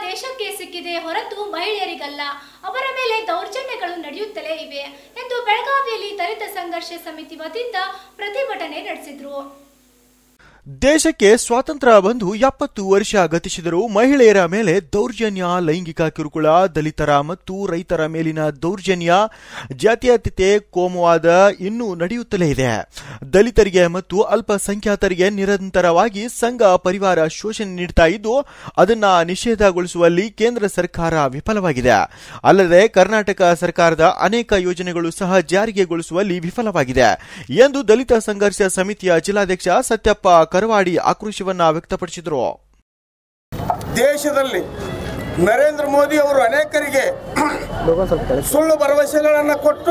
ದೇಶಕ್ಕೆ ಸಿಕ್ಕಿದೆ ಹೊರತು ಮಹಿಳೆಯರಿಗಲ್ಲ ಅವರ ಮೇಲೆ ದೌರ್ಜನ್ಯಗಳು ನಡೆಯುತ್ತಲೇ ಇವೆ ಎಂದು ಬೆಳಗಾವಿಯಲ್ಲಿ ದಲಿತ ಸಂಘರ್ಷ ಸಮಿತಿ ವತಿಯಿಂದ ಪ್ರತಿಭಟನೆ ನಡೆಸಿದ್ರು ದೇಶಕ್ಕೆ ಸ್ವಾತಂತ್ರ್ಯ ಬಂದು ಎಪ್ಪತ್ತು ವರ್ಷ ಗತಿಸಿದರೂ ಮಹಿಳೆಯರ ಮೇಲೆ ದೌರ್ಜನ್ಯ ಲೈಂಗಿಕ ಕಿರುಕುಳ ದಲಿತರ ಮತ್ತು ರೈತರ ಮೇಲಿನ ದೌರ್ಜನ್ಯ ಜಾತ್ಯತೀತೆ ಕೋಮುವಾದ ಇನ್ನೂ ನಡೆಯುತ್ತಲೇ ಇದೆ ದಲಿತರಿಗೆ ಮತ್ತು ಅಲ್ಪಸಂಖ್ಯಾತರಿಗೆ ನಿರಂತರವಾಗಿ ಸಂಘ ಪರಿವಾರ ಶೋಷಣೆ ನೀಡ್ತಾ ಇದ್ದು ಅದನ್ನ ನಿಷೇಧಗೊಳಿಸುವಲ್ಲಿ ಕೇಂದ್ರ ಸರ್ಕಾರ ವಿಫಲವಾಗಿದೆ ಅಲ್ಲದೆ ಕರ್ನಾಟಕ ಸರ್ಕಾರದ ಅನೇಕ ಯೋಜನೆಗಳು ಸಹ ಜಾರಿಗೆಗೊಳಿಸುವಲ್ಲಿ ವಿಫಲವಾಗಿದೆ ಎಂದು ದಲಿತ ಸಂಘರ್ಷ ಸಮಿತಿಯ ಜಿಲ್ಲಾಧ್ಯಕ್ಷ ಸತ್ಯಪ್ಪ ಕರವಾಡಿ ಆಕ್ರೋಶವನ್ನ ವ್ಯಕ್ತಪಡಿಸಿದರು ದೇಶದಲ್ಲಿ ನರೇಂದ್ರ ಮೋದಿ ಅವರು ಅನೇಕರಿಗೆ ಸುಳ್ಳು ಭರವಸೆಗಳನ್ನು ಕೊಟ್ಟು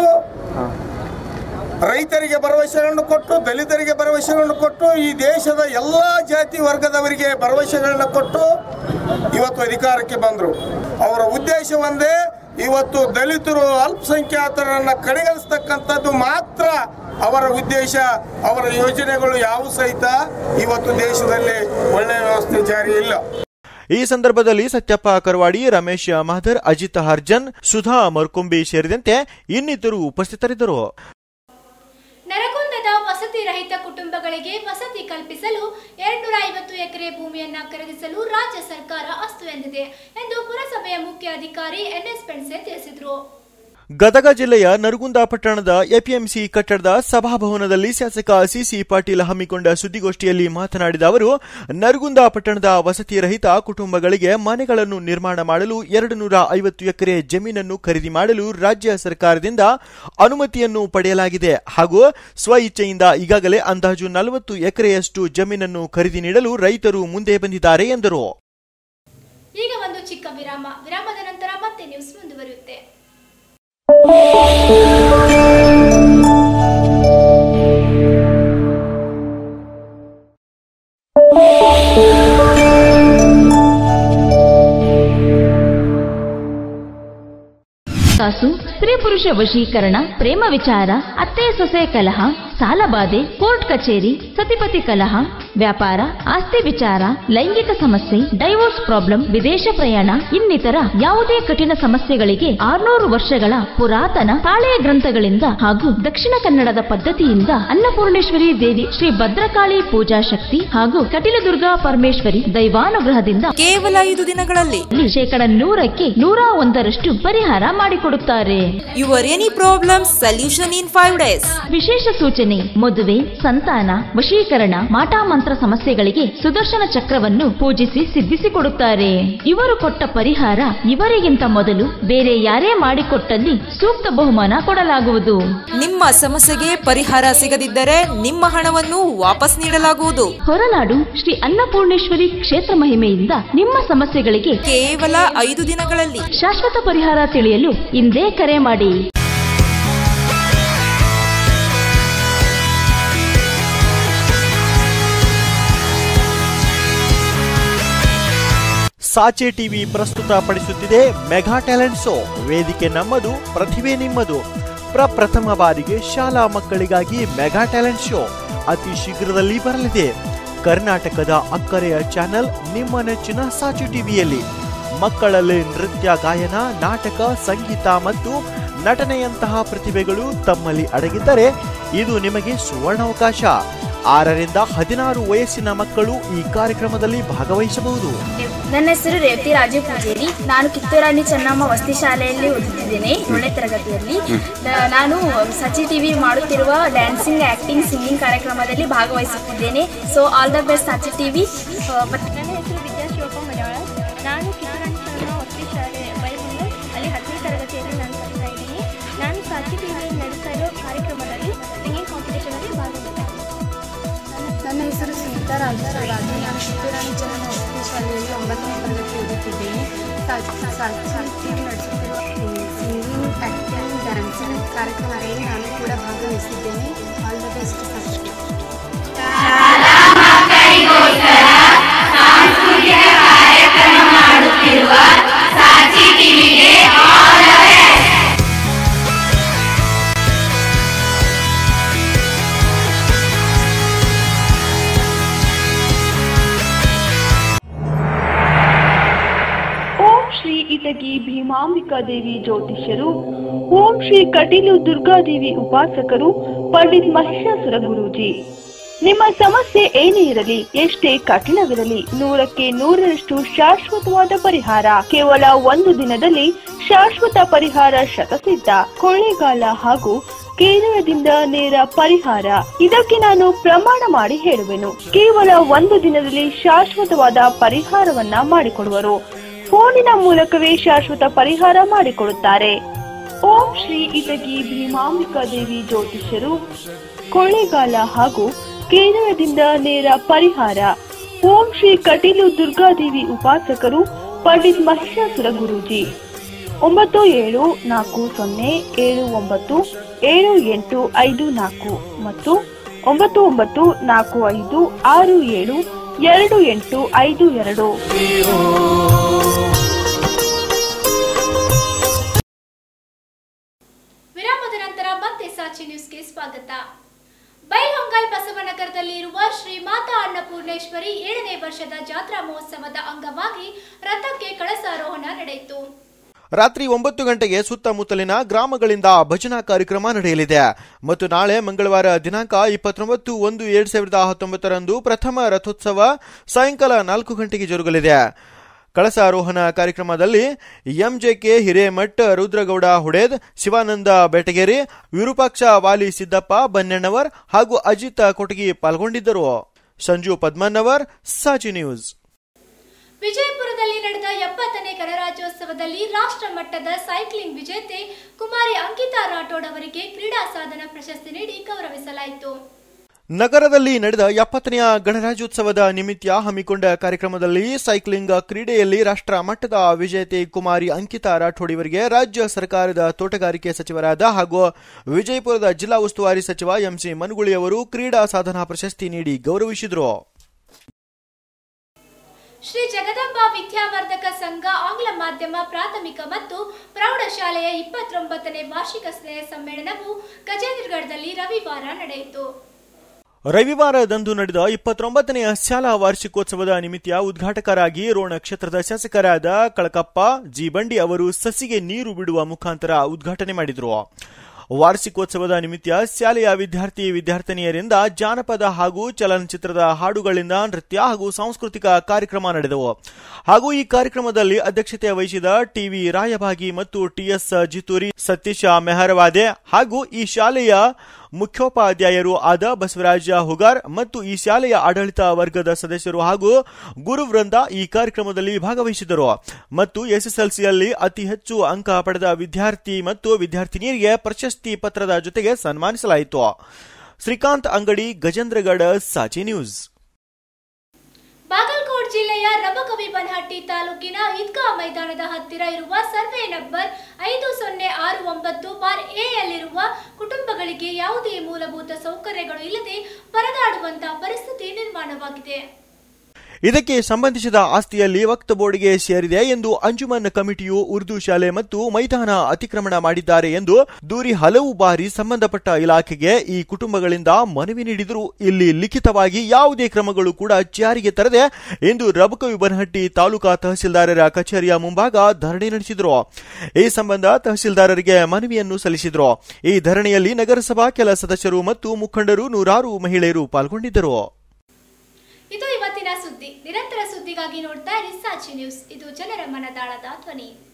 ರೈತರಿಗೆ ಭರವಸೆಗಳನ್ನು ಕೊಟ್ಟು ದಲಿತರಿಗೆ ಭರವಸೆಗಳನ್ನು ಕೊಟ್ಟು ಈ ದೇಶದ ಎಲ್ಲ ಜಾತಿ ವರ್ಗದವರಿಗೆ ಭರವಸೆಗಳನ್ನು ಕೊಟ್ಟು ಇವತ್ತು ಅಧಿಕಾರಕ್ಕೆ ಬಂದರು ಅವರ ಉದ್ದೇಶ ಒಂದೇ ಇವತ್ತು ದಲಿತರು ಅಲ್ಪಸಂಖ್ಯಾತರನ್ನು ಕಡೆಗಣಿಸ್ತಕ್ಕಂಥದ್ದು ಮಾತ್ರ ಅವರ ಉದ್ದೇಶ ಅವರ ಯೋಜನೆಗಳು ಯಾವ ಸಹಿತ ಇವತ್ತು ದೇಶದಲ್ಲಿ ಒಳ್ಳೆಯ ವ್ಯವಸ್ಥೆ ಜಾರಿ ಇಲ್ಲ ಈ ಸಂದರ್ಭದಲ್ಲಿ ಸತ್ಯಪ್ಪ ಕರವಾಡಿ ರಮೇಶ್ ಮಹದರ್ ಅಜಿತ್ ಹರ್ಜನ್ ಸುಧಾ ಮರ್ಕೊಂಬಿ ಸೇರಿದಂತೆ ಇನ್ನಿತರು ಉಪಸ್ಥಿತರಿದ್ದರು ನರಗುಂದದ ವಸತಿ ರಹಿತ ಕುಟುಂಬಗಳಿಗೆ ವಸತಿ ಕಲ್ಪಿಸಲು ಎರಡ್ನೂರ ಐವತ್ತು ಎಕರೆ ಭೂಮಿಯನ್ನ ಖರೀದಿಸಲು ರಾಜ್ಯ ಸರ್ಕಾರ ಅಸ್ತು ಎಂದಿದೆ ಎಂದು ಪುರಸಭೆಯ ಮುಖ್ಯ ಅಧಿಕಾರಿ ಎನ್ಎಸ್ ಪೆಣ್ಸೆ ತಿಳಿಸಿದರು ಗದಗ ಜಿಲ್ಲೆಯ ನರಗುಂದ ಪಟ್ಟಣದ ಎಪಿಎಂಸಿ ಕಟ್ಟಡದ ಸಭಾಭವನದಲ್ಲಿ ಶಾಸಕ ಸಿಸಿ ಪಾಟೀಲ್ ಹಮ್ಮಿಕೊಂಡ ಸುದ್ದಿಗೋಷ್ಠಿಯಲ್ಲಿ ಮಾತನಾಡಿದ ಅವರು ನರಗುಂದ ಪಟ್ಟಣದ ವಸತಿ ರಹಿತ ಕುಟುಂಬಗಳಿಗೆ ಮನೆಗಳನ್ನು ನಿರ್ಮಾಣ ಮಾಡಲು ಎರಡು ನೂರ ಐವತ್ತು ಎಕರೆ ಜಮೀನನ್ನು ಖರೀದಿ ಮಾಡಲು ರಾಜ್ಯ ಸರ್ಕಾರದಿಂದ ಅನುಮತಿಯನ್ನು ಪಡೆಯಲಾಗಿದೆ ಹಾಗೂ ಸ್ವ ಇಚ್ಛೆಯಿಂದ ಈಗಾಗಲೇ ಅಂದಾಜು ನಲವತ್ತು ಎಕರೆಯಷ್ಟು ಜಮೀನನ್ನು ಖರೀದಿ ನೀಡಲು ರೈತರು ಮುಂದೆ ಬಂದಿದ್ದಾರೆ ಎಂದರು ಈಗ ಒಂದು ಚಿಕ್ಕ ವಿರಾಮ ವಿರಾಮದ ನಂತರ ಮತ್ತೆ ನ್ಯೂಸ್ ಮುಂದುವರಿಯುತ್ತೆ ಕಾಸು ಸ್ತ್ರೀ ಪುರುಷ ವಶೀಕರಣ ಪ್ರೇಮ ವಿಚಾರ ಅತ್ತೆ ಸೊಸೆ ಕಲಹ ಸಾಲಬಾಧೆ ಕೋರ್ಟ್ ಕಚೇರಿ ಸತಿಪತಿ ಕಲಹ ವ್ಯಾಪಾರ ಆಸ್ತಿ ವಿಚಾರ ಲೈಂಗಿಕ ಸಮಸ್ಯೆ ಡೈವೋರ್ಸ್ ಪ್ರಾಬ್ಲಮ್ ವಿದೇಶ ಪ್ರಯಾಣ ಇನ್ನಿತರ ಯಾವುದೇ ಕಠಿಣ ಸಮಸ್ಯೆಗಳಿಗೆ ಆರ್ನೂರು ವರ್ಷಗಳ ಪುರಾತನ ತಾಳೆಯ ಗ್ರಂಥಗಳಿಂದ ಹಾಗೂ ದಕ್ಷಿಣ ಕನ್ನಡದ ಪದ್ಧತಿಯಿಂದ ಅನ್ನಪೂರ್ಣೇಶ್ವರಿ ದೇವಿ ಶ್ರೀ ಭದ್ರಕಾಳಿ ಪೂಜಾ ಶಕ್ತಿ ಹಾಗೂ ಕಟಿಲದುರ್ಗಾ ಪರಮೇಶ್ವರಿ ದೈವಾನುಗ್ರಹದಿಂದ ಕೇವಲ ಐದು ದಿನಗಳಲ್ಲಿ ಶೇಕಡ ನೂರಕ್ಕೆ ನೂರ ಒಂದರಷ್ಟು ಪರಿಹಾರ ಮಾಡಿಕೊಡುತ್ತಾರೆ your any problem solution in five days ವಿಶೇಷ ಸೂಚನೆ ಮದುವೆ ಸಂತಾನ ವಶೀಕರಣ ಮಾಟಾಮಂತ್ರ ಸಮಸ್ಯೆಗಳಿಗೆ ಸುದರ್ಶನ ಚಕ್ರವನ್ನು ಪೂಜಿಸಿ ಸಿದ್ಧಿಸಿಕೊಡುತ್ತಾರೆ ಇವರು ಕೊಟ್ಟ ಪರಿಹಾರ ಇವರಿಗಿಂತ ಮೊದಲು ಬೇರೆ ಯಾರೇ ಮಾಡಿಕೊಟ್ಟಲ್ಲಿ ಸೂಕ್ತ ಬಹುಮಾನ ಕೊಡಲಾಗುವುದು ನಿಮ್ಮ ಸಮಸ್ಯೆಗೆ ಪರಿಹಾರ ಸಿಗದಿದ್ದರೆ ನಿಮ್ಮ ಹಣವನ್ನು ವಾಪಸ್ ನೀಡಲಾಗುವುದು ಹೊರನಾಡು ಶ್ರೀ ಅನ್ನಪೂರ್ಣೇಶ್ವರಿ ಕ್ಷೇತ್ರ ಮಹಿಮೆಯಿಂದ ನಿಮ್ಮ ಸಮಸ್ಯೆಗಳಿಗೆ ಕೇವಲ ಐದು ದಿನಗಳಲ್ಲಿ ಶಾಶ್ವತ ಪರಿಹಾರ ತಿಳಿಯಲು ಇಂದೇ ಕರೆ ಮಾಡಿ ಸಾಚೆ ಟಿವಿ ಪ್ರಸ್ತುತ ಪಡಿಸುತ್ತಿದೆ ಮೆಗಾ ಟ್ಯಾಲೆಂಟ್ ಶೋ ವೇದಿಕೆ ನಮ್ಮದು ಪ್ರತಿಭೆ ನಿಮ್ಮದು ಪ್ರಪ್ರಥಮ ಬಾರಿಗೆ ಶಾಲಾ ಮಕ್ಕಳಿಗಾಗಿ ಮೆಗಾ ಟ್ಯಾಲೆಂಟ್ ಶೋ ಅತಿ ಶೀಘ್ರದಲ್ಲಿ ಬರಲಿದೆ ಕರ್ನಾಟಕದ ಅಕ್ಕರೆಯ ಚಾನೆಲ್ ನಿಮ್ಮ ನೆಚ್ಚಿನ ಸಾಚು ಟಿವಿಯಲ್ಲಿ ಮಕ್ಕಳಲ್ಲಿ ನೃತ್ಯ ಗಾಯನ ನಾಟಕ ಸಂಗೀತ ಮತ್ತು ನಟನೆಯಂತಹ ಪ್ರತಿಭೆಗಳು ತಮ್ಮಲ್ಲಿ ಅಡಗಿದ್ದರೆ ಇದು ನಿಮಗೆ ಸುವರ್ಣಾವಕಾಶ ಆರರಿಂದ ಹದಿನಾರು ವಯಸ್ಸಿನ ಮಕ್ಕಳು ಈ ಕಾರ್ಯಕ್ರಮದಲ್ಲಿ ಭಾಗವಹಿಸಬಹುದು ನನ್ನ ಹೆಸರು ರೇವತಿ ರಾಜು ಪೂಜೇರಿ ನಾನು ಕಿತ್ತೂರಾಣಿ ಚೆನ್ನಮ್ಮ ವಸತಿ ಶಾಲೆಯಲ್ಲಿ ಓದುತ್ತಿದ್ದೇನೆ ಏಳನೇ ತರಗತಿಯಲ್ಲಿ ನ- ನಾನು ಸಚಿ ಟಿವಿ ಮಾಡುತ್ತಿರುವ ಡ್ಯಾನ್ಸಿಂಗ್ ಆಕ್ಟಿಂಗ್ ಸಿಂಗಿಂಗ್ ಕಾರ್ಯಕ್ರಮದಲ್ಲಿ ಭಾಗವಹಿಸುತ್ತಿದ್ದೇನೆ so all the best Sachi TV ನನ್ನ ಹೆಸರು ವಿದ್ಯಾ ಶಿವಪ್ಪ ಮಲಯಾಳ ನಾನು ಕಿತ್ತೂರಾಣಿ ಚೆನ್ನಮ್ಮ ವಸತಿ ಶಾಲೆ ಬೈಮಂಗಲ್ ಅಲ್ಲಿ ಹತ್ತನೇ ತರಗತಿಯಲ್ಲಿ ನಾನು ಕಲಿತಾ ಇದ್ದೀನಿ ನಾನು ಸಾಚಿ ಟಿವಿಯಲ್ಲಿ ನಡೆಸ್ತಾ ಇರೋ ಕಾರ್ಯಕ್ರಮದಲ್ಲಿ ಸಿಂಗಿಂಗ್ ಕಾಂಪಿಟೇಷನಲ್ಲಿ ಭಾಗವಹಿಸ್ತೀನಿ ನನ್ನ ಹೆಸರು ಸುನೀತಾ ರಾಜರಾಜು ನಾನು ಕಿತ್ತೂರಾಣಿ ಚೆನ್ನಮ್ಮ ವಸತಿ ಶಾಲೆಯಲ್ಲಿ ಒಂಬತ್ತನೇ ತರಗತಿ ಓದುತ್ತಿದ್ದೇನೆ ಟಿವಿ ನಡೆಸುತ್ತಿರುವ ಸಿಂಗಿಂಗ್ ಆ್ಯಕ್ಟಿಂಗ್ ಡ್ಯಾನ್ಸಿಂಗ್ ಕಾರ್ಯಕ್ರಮದಲ್ಲಿ ನಾನು ಕೂಡ ಭಾಗವಹಿಸಿದ್ದೇನೆ ಆಲ್ ದ ಬೆಸ್ಟ್ ಫಸ್ಟ್ ಓ ಇಟಗಿ ಭೀಮಾಂಬಿಕಾ ದೇವಿ ಜ್ಯೋತಿಷ್ಯರು ಓಂ ಶ್ರೀ ಕಟೀಲು ದುರ್ಗಾದೇವಿ ಉಪಾಸಕರು ಪಂಡಿತ್ ಮಹಿಷಾಸುರ ಗುರೂಜಿ ನಿಮ್ಮ ಸಮಸ್ಯೆ ಏನೇ ಇರಲಿ ಎಷ್ಟೇ ಕಠಿಣವಿರಲಿ ನೂರಕ್ಕೆ ನೂರರಷ್ಟು ಶಾಶ್ವತವಾದ ಪರಿಹಾರ ಕೇವಲ ಒಂದು ದಿನದಲ್ಲಿ ಶಾಶ್ವತ ಪರಿಹಾರ ಶತಸಿದ್ಧ ಕೊಳ್ಳೇಗಾಲ ಹಾಗೂ ಕೇರಳದಿಂದ ನೇರ ಪರಿಹಾರ ಇದಕ್ಕೆ ನಾನು ಪ್ರಮಾಣ ಮಾಡಿ ಹೇಳುವೆನು ಕೇವಲ ಒಂದು ದಿನದಲ್ಲಿ ಶಾಶ್ವತವಾದ ಪರಿಹಾರವನ್ನ ಮಾಡಿಕೊಡುವರು ಫೋನಿನ ಮೂಲಕವೇ ಶಾಶ್ವತ ಪರಿಹಾರ ಮಾಡಿಕೊಡುತ್ತಾರೆ ಓಂ ಶ್ರೀ ಇಟಗಿ ಭೀಮಾಂಬಿಕಾ ದೇವಿ ಜ್ಯೋತಿಷ್ಯರು ಕೊಳ್ಳೇಗಾಲ ಹಾಗೂ ಕೇರಳದಿಂದ ನೇರ ಪರಿಹಾರ ಓಂ ಶ್ರೀ ಕಟೀಲು ದುರ್ಗಾದೇವಿ ಉಪಾಸಕರು ಪಂಡಿತ್ ಮಹಿಷಾಸುರ ಗುರೂಜಿ ಒಂಬತ್ತು ಏಳು ನಾಲ್ಕು ಸೊನ್ನೆ ಏಳು ಒಂಬತ್ತು ಏಳು ಎಂಟು ಐದು ನಾಲ್ಕು ಮತ್ತು ಒಂಬತ್ತು ಒಂಬತ್ತು ನಾಲ್ಕು ಐದು ಆರು ಏಳು ಎರಡು ಎಂಟು ಐದು ಎರಡು ವಿರಾಮದ ನಂತರ ಮತ್ತೆ ಸಾಚಿ ನ್ಯೂಸ್ಗೆ ಸ್ವಾಗತ ಬೈಲ್ಹೊಂಗಲ್ ಬಸವನಗರದಲ್ಲಿ ಇರುವ ಶ್ರೀ ಮಾತಾ ಅನ್ನಪೂರ್ಣೇಶ್ವರಿ ಏಳನೇ ವರ್ಷದ ಜಾತ್ರಾ ಮಹೋತ್ಸವದ ಅಂಗವಾಗಿ ರಥಕ್ಕೆ ಕಳಸಾರೋಹಣ ನಡೆಯಿತು ರಾತ್ರಿ ಒಂಬತ್ತು ಗಂಟೆಗೆ ಸುತ್ತಮುತ್ತಲಿನ ಗ್ರಾಮಗಳಿಂದ ಭಜನಾ ಕಾರ್ಯಕ್ರಮ ನಡೆಯಲಿದೆ ಮತ್ತು ನಾಳೆ ಮಂಗಳವಾರ ದಿನಾಂಕ ಇಪ್ಪತ್ತೊಂಬತ್ತು ಒಂದು ಎರಡ್ ಸಾವಿರದ ಹತ್ತೊಂಬತ್ತರಂದು ಪ್ರಥಮ ರಥೋತ್ಸವ ಸಾಯಂಕಾಲ ನಾಲ್ಕು ಗಂಟೆಗೆ ಜರುಗಲಿದೆ ಕಳಸಾರೋಹಣ ಕಾರ್ಯಕ್ರಮದಲ್ಲಿ ಎಂಜೆಕೆ ಹಿರೇಮಠ್ ರುದ್ರಗೌಡ ಹುಡೇದ್ ಶಿವಾನಂದ ಬೆಟಗೇರಿ ವಿರೂಪಾಕ್ಷ ವಾಲಿ ಸಿದ್ದಪ್ಪ ಬನ್ನೆಣ್ಣವರ್ ಹಾಗೂ ಅಜಿತ್ ಕೊಟಗಿ ಪಾಲ್ಗೊಂಡಿದ್ದರು ಸಂಜು ಪದ್ಮನ್ನವರ್ ಸಾಚಿ ನ್ಯೂಸ್ ವಿಜಯಪುರದಲ್ಲಿ ನಡೆದ ಎಪ್ಪತ್ತನೇ ಗಣರಾಜ್ಯೋತ್ಸವದಲ್ಲಿ ರಾಷ್ಟ್ರ ಮಟ್ಟದ ಸೈಕ್ಲಿಂಗ್ ವಿಜೇತೆ ಕುಮಾರಿ ಅಂಕಿತಾ ರಾಠೋಡ್ ಅವರಿಗೆ ಕ್ರೀಡಾ ಸಾಧನ ಪ್ರಶಸ್ತಿ ನೀಡಿ ಗೌರವಿಸಲಾಯಿತು ನಗರದಲ್ಲಿ ನಡೆದ ಎಪ್ಪತ್ತನೆಯ ಗಣರಾಜ್ಯೋತ್ಸವದ ನಿಮಿತ್ತ ಹಮ್ಮಿಕೊಂಡ ಕಾರ್ಯಕ್ರಮದಲ್ಲಿ ಸೈಕ್ಲಿಂಗ್ ಕ್ರೀಡೆಯಲ್ಲಿ ರಾಷ್ಟ್ರ ಮಟ್ಟದ ವಿಜೇತೆ ಕುಮಾರಿ ಅಂಕಿತಾ ರಾಠೋಡ್ ಇವರಿಗೆ ರಾಜ್ಯ ಸರ್ಕಾರದ ತೋಟಗಾರಿಕೆ ಸಚಿವರಾದ ಹಾಗೂ ವಿಜಯಪುರದ ಜಿಲ್ಲಾ ಉಸ್ತುವಾರಿ ಸಚಿವ ಎಂಸಿ ಮನುಗುಳಿ ಅವರು ಕ್ರೀಡಾ ಸಾಧನಾ ಪ್ರಶಸ್ತಿ ನೀಡಿ ಗೌರವಿಸಿದರು ಶ್ರೀ ಜಗದಂಬ ವಿದ್ಯಾವರ್ಧಕ ಸಂಘ ಆಂಗ್ಲ ಮಾಧ್ಯಮ ಪ್ರಾಥಮಿಕ ಮತ್ತು ಪ್ರೌಢಶಾಲೆಯ ಇಪ್ಪತ್ತೊಂಬತ್ತನೇ ವಾರ್ಷಿಕ ಸ್ನೇಹ ಸಮ್ಮೇಳನವು ಗಜೇಂದ್ರಗಢದಲ್ಲಿ ರವಿವಾರ ನಡೆಯಿತು ರವಿವಾರದಂದು ನಡೆದ ಇಪ್ಪತ್ತೊಂಬತ್ತನೆಯ ಶಾಲಾ ವಾರ್ಷಿಕೋತ್ಸವದ ನಿಮಿತ್ತ ಉದ್ಘಾಟಕರಾಗಿ ರೋಣ ಕ್ಷೇತ್ರದ ಶಾಸಕರಾದ ಕಳಕಪ್ಪ ಜಿ ಬಂಡಿ ಅವರು ಸಸಿಗೆ ನೀರು ಬಿಡುವ ಮುಖಾಂತರ ಉದ್ಘಾಟನೆ ಮಾಡಿದರು ವಾರ್ಷಿಕೋತ್ಸವದ ನಿಮಿತ್ತ ಶಾಲೆಯ ವಿದ್ಯಾರ್ಥಿ ವಿದ್ಯಾರ್ಥಿನಿಯರಿಂದ ಜಾನಪದ ಹಾಗೂ ಚಲನಚಿತ್ರದ ಹಾಡುಗಳಿಂದ ನೃತ್ಯ ಹಾಗೂ ಸಾಂಸ್ಕೃತಿಕ ಕಾರ್ಯಕ್ರಮ ನಡೆದವು ಹಾಗೂ ಈ ಕಾರ್ಯಕ್ರಮದಲ್ಲಿ ಅಧ್ಯಕ್ಷತೆ ವಹಿಸಿದ ಟಿವಿ ರಾಯಭಾಗಿ ಮತ್ತು ಟಿಎಸ್ ಜಿತೂರಿ ಸತೀಶ ಮೆಹರವಾದೆ ಹಾಗೂ ಈ ಶಾಲೆಯ ಮುಖ್ಯೋಪಾಧ್ಯಾಯರು ಆದ ಬಸವರಾಜ ಹುಗಾರ್ ಮತ್ತು ಈ ಶಾಲೆಯ ಆಡಳಿತ ವರ್ಗದ ಸದಸ್ಯರು ಹಾಗೂ ಗುರುವೃಂದ ಈ ಕಾರ್ಯಕ್ರಮದಲ್ಲಿ ಭಾಗವಹಿಸಿದರು ಮತ್ತು ಎಸ್ಎಸ್ಎಲ್ಸಿಯಲ್ಲಿ ಅತಿ ಹೆಚ್ಚು ಅಂಕ ಪಡೆದ ವಿದ್ಯಾರ್ಥಿ ಮತ್ತು ವಿದ್ಯಾರ್ಥಿನಿಯರಿಗೆ ಪ್ರಶಸ್ತಿ ಪತ್ರದ ಜೊತೆಗೆ ಸನ್ಮಾನಿಸಲಾಯಿತು ಶ್ರೀಕಾಂತ್ ಅಂಗಡಿ ಗಜೇಂದ್ರಗಢ ಸಾಚಿ ನ್ಯೂಸ್ ಬಾಗಲಕೋಟ್ ಜಿಲ್ಲೆಯ ರಬಕವಿ ಬನಹಟ್ಟಿ ತಾಲೂಕಿನ ಈದ್ಗಾ ಮೈದಾನದ ಹತ್ತಿರ ಇರುವ ಸರ್ವೆ ನಂಬರ್ ಐದು ಸೊನ್ನೆ ಆರು ಒಂಬತ್ತು ಬಾರ್ ಎ ಯಲ್ಲಿರುವ ಕುಟುಂಬಗಳಿಗೆ ಯಾವುದೇ ಮೂಲಭೂತ ಸೌಕರ್ಯಗಳು ಇಲ್ಲದೆ ಪರದಾಡುವಂತಹ ಪರಿಸ್ಥಿತಿ ನಿರ್ಮಾಣವಾಗಿದೆ ಇದಕ್ಕೆ ಸಂಬಂಧಿಸಿದ ಆಸ್ತಿಯಲ್ಲಿ ವಕ್ತ ಬೋರ್ಡ್ಗೆ ಸೇರಿದೆ ಎಂದು ಅಂಜುಮನ್ ಕಮಿಟಿಯು ಉರ್ದು ಶಾಲೆ ಮತ್ತು ಮೈದಾನ ಅತಿಕ್ರಮಣ ಮಾಡಿದ್ದಾರೆ ಎಂದು ದೂರಿ ಹಲವು ಬಾರಿ ಸಂಬಂಧಪಟ್ಟ ಇಲಾಖೆಗೆ ಈ ಕುಟುಂಬಗಳಿಂದ ಮನವಿ ನೀಡಿದರು ಇಲ್ಲಿ ಲಿಖಿತವಾಗಿ ಯಾವುದೇ ಕ್ರಮಗಳು ಕೂಡ ಜಾರಿಗೆ ತರದೆ ಎಂದು ರಬಕವಿ ಬನಹಟ್ಟಿ ತಾಲೂಕಾ ತಹಸೀಲ್ದಾರರ ಕಚೇರಿಯ ಮುಂಭಾಗ ಧರಣಿ ನಡೆಸಿದರು ಈ ಸಂಬಂಧ ತಹಸೀಲ್ದಾರರಿಗೆ ಮನವಿಯನ್ನು ಸಲ್ಲಿಸಿದರು ಈ ಧರಣಿಯಲ್ಲಿ ನಗರಸಭಾ ಕೆಲ ಸದಸ್ಯರು ಮತ್ತು ಮುಖಂಡರು ನೂರಾರು ಮಹಿಳೆಯರು ಪಾಲ್ಗೊಂಡಿದ್ದರು ಇದು ಇವತ್ತಿನ ಸುದ್ದಿ ನಿರಂತರ ಸುದ್ದಿಗಾಗಿ ನೋಡ್ತಾ ಇರಿ ಸಾಚಿ ನ್ಯೂಸ್ ಇದು ಜನರ ಮನದಾಳದ ಧ್ವನಿ